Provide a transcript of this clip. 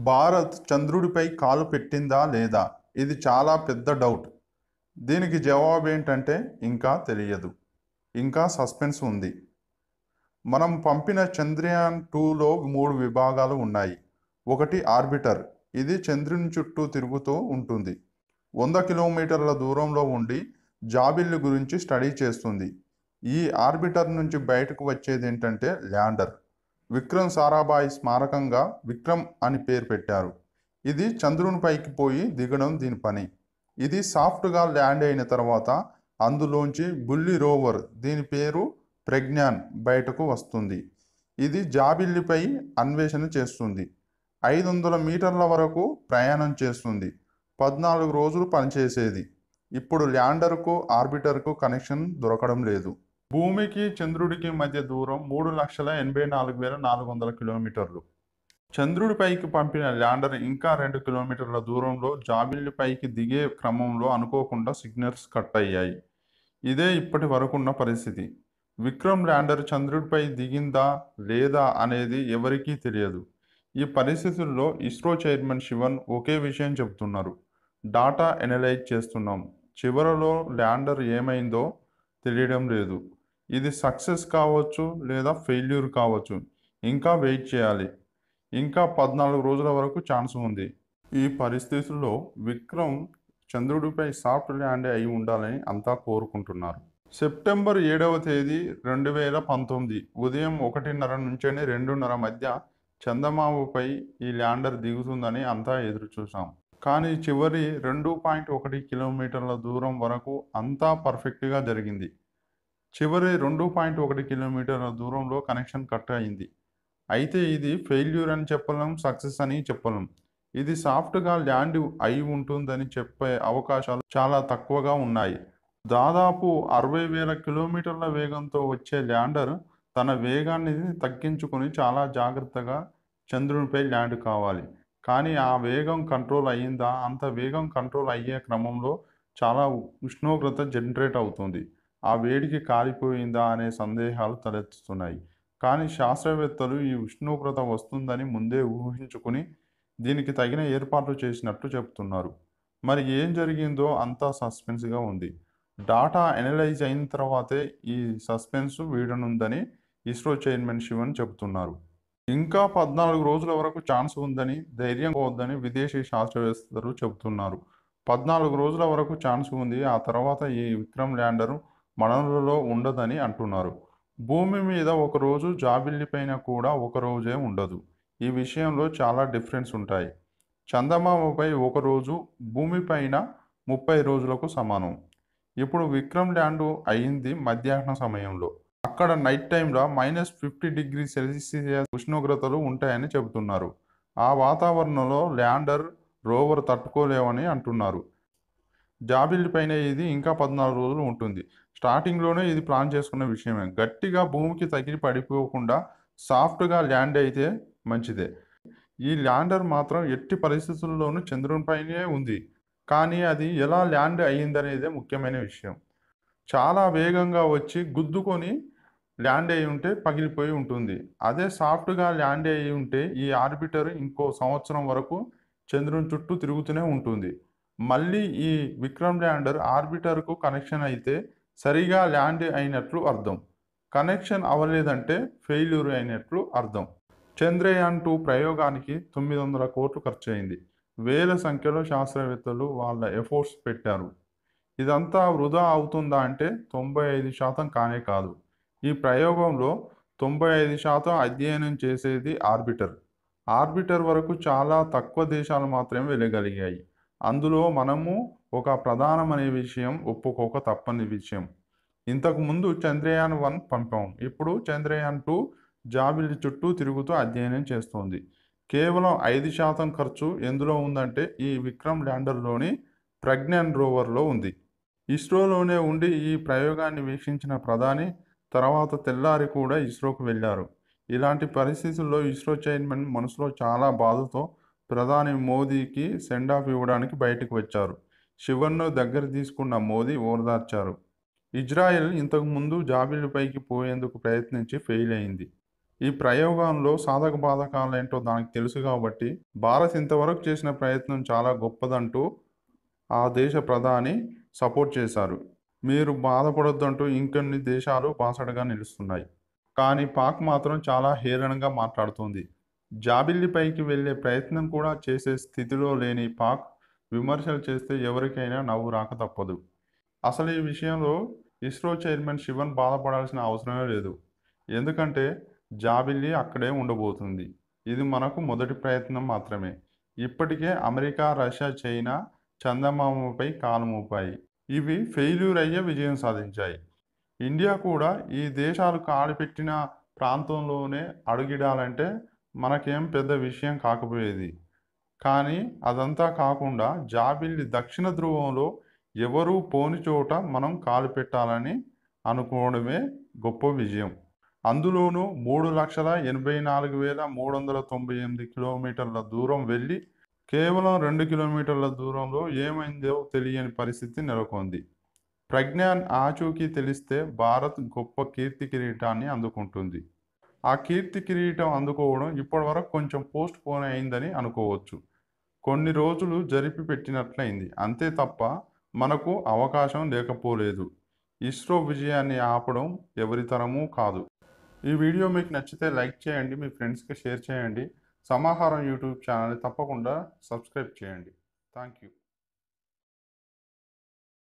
భారత్ చంద్రుడిపై కాలు పెట్టిందా లేదా ఇది చాలా పెద్ద డౌట్ దీనికి జవాబు ఏంటంటే ఇంకా తెలియదు ఇంకా సస్పెన్స్ ఉంది మనం పంపిన చంద్రయాన్ టూలో మూడు విభాగాలు ఉన్నాయి ఒకటి ఆర్బిటర్ ఇది చంద్రుని చుట్టూ తిరుగుతూ ఉంటుంది వంద కిలోమీటర్ల దూరంలో ఉండి జాబిల్లి గురించి స్టడీ చేస్తుంది ఈ ఆర్బిటర్ నుంచి బయటకు వచ్చేది ఏంటంటే ల్యాండర్ విక్రమ్ సారాభాయ్ స్మారకంగా విక్రమ్ అని పేరు పెట్టారు ఇది చంద్రునిపైకి పోయి దిగడం దీని పని ఇది సాఫ్ట్గా ల్యాండ్ అయిన తర్వాత అందులోంచి బుల్లి రోవర్ దీని పేరు ప్రజ్ఞాన్ బయటకు వస్తుంది ఇది జాబిల్లిపై అన్వేషణ చేస్తుంది ఐదు వందల మీటర్ల వరకు ప్రయాణం చేస్తుంది పద్నాలుగు రోజులు పనిచేసేది ఇప్పుడు ల్యాండర్కు ఆర్బిటర్కు కనెక్షన్ దొరకడం లేదు భూమికి చంద్రుడికి మధ్య దూరం మూడు లక్షల ఎనభై నాలుగు వేల నాలుగు వందల కిలోమీటర్లు చంద్రుడిపైకి పంపిన ల్యాండర్ ఇంకా రెండు కిలోమీటర్ల దూరంలో జాబిల్లి పైకి దిగే క్రమంలో అనుకోకుండా సిగ్నల్స్ కట్ అయ్యాయి ఇదే ఇప్పటి వరకున్న పరిస్థితి విక్రమ్ ల్యాండర్ చంద్రుడిపై దిగిందా లేదా అనేది ఎవరికీ తెలియదు ఈ పరిస్థితుల్లో ఇస్రో చైర్మన్ శివన్ ఒకే విషయం చెబుతున్నారు డాటా ఎనలైజ్ చేస్తున్నాం చివరలో ల్యాండర్ ఏమైందో తెలియడం లేదు ఇది సక్సెస్ కావచ్చు లేదా ఫెయిల్యూర్ కావచ్చు ఇంకా వెయిట్ చేయాలి ఇంకా పద్నాలుగు రోజుల వరకు ఛాన్స్ ఉంది ఈ పరిస్థితుల్లో విక్రమ్ చంద్రుడిపై సాఫ్ట్ ల్యాండ్ అయి ఉండాలని అంతా కోరుకుంటున్నారు సెప్టెంబర్ ఏడవ తేదీ రెండు వేల పంతొమ్మిది ఉదయం ఒకటిన్నర నుంచి రెండున్నర మధ్య చందమామపై ఈ ల్యాండర్ దిగుతుందని అంతా ఎదురు చూసాం కానీ చివరి రెండు పాయింట్ ఒకటి కిలోమీటర్ల దూరం వరకు అంతా పర్ఫెక్ట్గా జరిగింది చివరి రెండు పాయింట్ ఒకటి కిలోమీటర్ల దూరంలో కనెక్షన్ కట్ అయింది అయితే ఇది ఫెయిల్యూర్ అని చెప్పలేం సక్సెస్ అని చెప్పలేం ఇది సాఫ్ట్గా ల్యాండ్ అయి ఉంటుందని చెప్పే అవకాశాలు చాలా తక్కువగా ఉన్నాయి దాదాపు అరవై వేల కిలోమీటర్ల వేగంతో వచ్చే ల్యాండర్ తన వేగాన్ని తగ్గించుకొని చాలా జాగ్రత్తగా చంద్రునిపై ల్యాండ్ కావాలి కానీ ఆ వేగం కంట్రోల్ అయ్యిందా అంత వేగం కంట్రోల్ అయ్యే క్రమంలో చాలా ఉష్ణోగ్రత జనరేట్ అవుతుంది ఆ వేడికి కాలిపోయిందా అనే సందేహాలు తలెత్తుతున్నాయి కానీ శాస్త్రవేత్తలు ఈ ఉష్ణోగ్రత వస్తుందని ముందే ఊహించుకుని దీనికి తగిన ఏర్పాట్లు చేసినట్టు చెప్తున్నారు మరి ఏం జరిగిందో అంతా సస్పెన్స్గా ఉంది డాటా అనలైజ్ అయిన తర్వాతే ఈ సస్పెన్స్ వీడనుందని ఇస్రో చైర్మన్ శివన్ చెబుతున్నారు ఇంకా పద్నాలుగు రోజుల వరకు ఛాన్స్ ఉందని ధైర్యం పోవద్దని విదేశీ శాస్త్రవేత్తలు చెబుతున్నారు పద్నాలుగు రోజుల వరకు ఛాన్స్ ఉంది ఆ తర్వాత ఈ విక్రమ్ ల్యాండర్ మనలలో ఉండదని అంటున్నారు భూమి మీద ఒక రోజు జాబిల్లి పైన కూడా ఒక రోజే ఉండదు ఈ విషయంలో చాలా డిఫరెన్స్ ఉంటాయి చందమామపై ఒక రోజు భూమిపైన ముప్పై రోజులకు సమానం ఇప్పుడు విక్రమ్ ల్యాండ్ అయింది మధ్యాహ్న సమయంలో అక్కడ నైట్ టైంలో మైనస్ ఫిఫ్టీ డిగ్రీ సెల్సియస్ ఉష్ణోగ్రతలు ఉంటాయని చెబుతున్నారు ఆ వాతావరణంలో ల్యాండర్ రోవర్ తట్టుకోలేవని అంటున్నారు జాబిల్లి పైన ఇది ఇంకా పద్నాలుగు రోజులు ఉంటుంది స్టార్టింగ్లోనే ఇది ప్లాన్ చేసుకున్న విషయమే గట్టిగా భూమికి తగిలి పడిపోకుండా సాఫ్ట్గా ల్యాండ్ అయితే మంచిదే ఈ ల్యాండర్ మాత్రం ఎట్టి పరిస్థితుల్లోనూ చంద్రునిపైనే ఉంది కానీ అది ఎలా ల్యాండ్ అయ్యిందనేదే ముఖ్యమైన విషయం చాలా వేగంగా వచ్చి గుద్దుకొని ల్యాండ్ అయి ఉంటే పగిలిపోయి ఉంటుంది అదే సాఫ్ట్గా ల్యాండ్ అయి ఉంటే ఈ ఆర్బిటర్ ఇంకో సంవత్సరం వరకు చంద్రుని చుట్టూ తిరుగుతూనే ఉంటుంది మళ్ళీ ఈ విక్రమ్ ల్యాండర్ ఆర్బిటర్కు కనెక్షన్ అయితే సరిగా ల్యాండ్ అయినట్లు అర్థం కనెక్షన్ అవ్వలేదంటే ఫెయిల్యూర్ అయినట్లు అర్థం చంద్రయాన్ టూ ప్రయోగానికి తొమ్మిది వందల కోట్లు ఖర్చు అయింది వేల సంఖ్యలో శాస్త్రవేత్తలు వాళ్ళ ఎఫోర్ట్స్ పెట్టారు ఇదంతా వృధా అవుతుందా అంటే తొంభై ఐదు శాతం కానే కాదు ఈ ప్రయోగంలో తొంభై ఐదు శాతం అధ్యయనం చేసేది ఆర్బిటర్ ఆర్బిటర్ వరకు చాలా తక్కువ దేశాలు మాత్రమే వెళ్ళగలిగాయి అందులో మనము ఒక ప్రధానమనే విషయం ఒప్పుకోక తప్పని విషయం ఇంతకు ముందు చంద్రయాన్ వన్ పంపాం ఇప్పుడు చంద్రయాన్ టూ జాబిల్లి చుట్టూ తిరుగుతూ అధ్యయనం చేస్తోంది కేవలం ఐదు శాతం ఖర్చు ఎందులో ఉందంటే ఈ విక్రమ్ ల్యాండర్లోని ప్రజ్ఞాన్ రోవర్లో ఉంది ఇస్రోలోనే ఉండి ఈ ప్రయోగాన్ని వీక్షించిన ప్రధాని తర్వాత తెల్లారి కూడా ఇస్రోకు వెళ్ళారు ఇలాంటి పరిస్థితుల్లో ఇస్రో చైర్మన్ మనసులో చాలా బాధతో ప్రధాని మోదీకి సెండ్ ఆఫ్ ఇవ్వడానికి బయటకు వచ్చారు శివన్ను దగ్గర తీసుకున్న మోదీ ఓదార్చారు ఇజ్రాయెల్ ఇంతకు ముందు జాబిల్లిపైకి పోయేందుకు ప్రయత్నించి ఫెయిల్ అయింది ఈ ప్రయోగంలో సాధక బాధకాలు ఏంటో దానికి తెలుసు కాబట్టి భారత్ ఇంతవరకు చేసిన ప్రయత్నం చాలా గొప్పదంటూ ఆ దేశ ప్రధాని సపోర్ట్ చేశారు మీరు బాధపడొద్దంటూ ఇంకొన్ని దేశాలు బాసటగా నిలుస్తున్నాయి కానీ పాక్ మాత్రం చాలా హేళనగా మాట్లాడుతుంది జాబిల్లిపైకి వెళ్ళే ప్రయత్నం కూడా చేసే స్థితిలో లేని పాక్ విమర్శలు చేస్తే ఎవరికైనా నవ్వు రాక తప్పదు అసలు ఈ విషయంలో ఇస్రో చైర్మన్ శివన్ బాధపడాల్సిన అవసరమే లేదు ఎందుకంటే జాబిల్లి అక్కడే ఉండబోతుంది ఇది మనకు మొదటి ప్రయత్నం మాత్రమే ఇప్పటికే అమెరికా రష్యా చైనా చందమామపై కాలు మోపాయి ఇవి ఫెయిల్యూర్ అయ్యే విజయం సాధించాయి ఇండియా కూడా ఈ దేశాలు కాలుపెట్టిన ప్రాంతంలోనే అడుగిడాలంటే మనకేం పెద్ద విషయం కాకపోయేది కానీ అదంతా కాకుండా జాబిల్లి దక్షిణ ధ్రువంలో ఎవరూ పోని చోట మనం కాలు పెట్టాలని అనుకోవడమే గొప్ప విజయం అందులోనూ మూడు లక్షల ఎనభై నాలుగు వేల మూడు వందల తొంభై ఎనిమిది కిలోమీటర్ల దూరం వెళ్ళి కేవలం రెండు కిలోమీటర్ల దూరంలో ఏమైందో తెలియని పరిస్థితి నెలకొంది ప్రజ్ఞాన్ ఆచూకీ తెలిస్తే భారత్ గొప్ప కీర్తి కిరీటాన్ని అందుకుంటుంది ఆ కీర్తి కిరీటం అందుకోవడం ఇప్పటివరకు కొంచెం పోస్ట్ పోన్ అయిందని అనుకోవచ్చు కొన్ని రోజులు జరిపి పెట్టినట్లయింది అంతే తప్ప మనకు అవకాశం లేకపోలేదు ఇస్రో విజయాన్ని ఆపడం ఎవరి తరమూ కాదు ఈ వీడియో మీకు నచ్చితే లైక్ చేయండి మీ ఫ్రెండ్స్కి షేర్ చేయండి సమాహారం యూట్యూబ్ ఛానల్ తప్పకుండా సబ్స్క్రైబ్ చేయండి థ్యాంక్ యూ